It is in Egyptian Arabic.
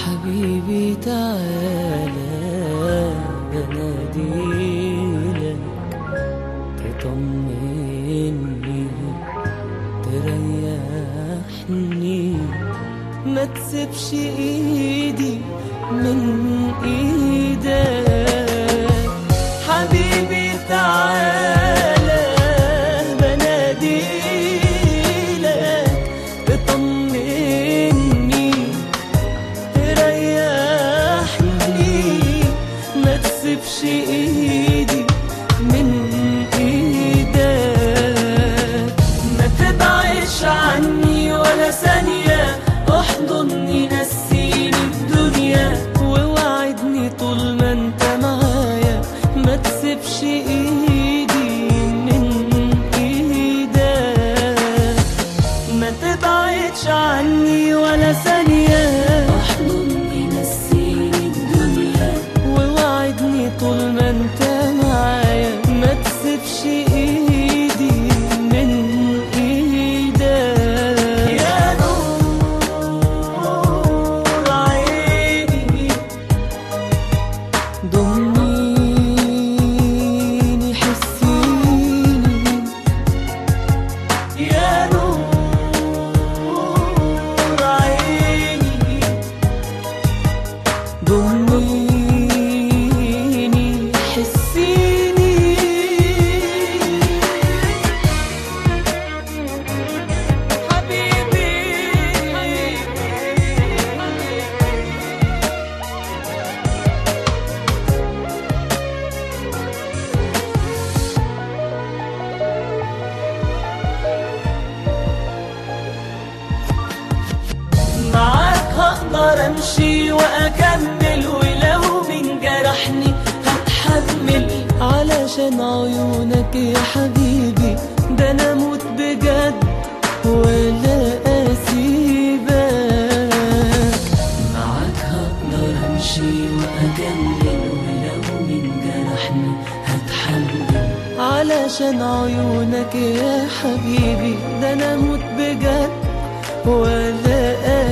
حبيبي تعالى بناديلك تطمني تريحني ما تسيبش ايدي من ايدك حبيبي تعالى بناديلك تطمني تريحني ما تسيبش ايدي من ايدك ما تبعدش عني ولا ثانية احضني نسيني الدنيا ووعدني طول ما انت معايا ما تسيبش ايدي من ايدك ما تبعدش عني ولا ثانية احضني نسيني الدنيا ووعدني طول ما انت معايا ما تسيبش ايدي من ايدك يا نور عيني ضميني حسيني يا نور عيني ضميني حسيني حبيبي معاك هقدر امشي واكمل ولو من جرحني هتحمل علشان عيونك يا حبيبي ده انا اموت بجد ولا اسيبك معاك هقدر امشي واكمل ولو من جرحني هتحمل علشان عيونك يا حبيبي ده انا اموت بجد ولا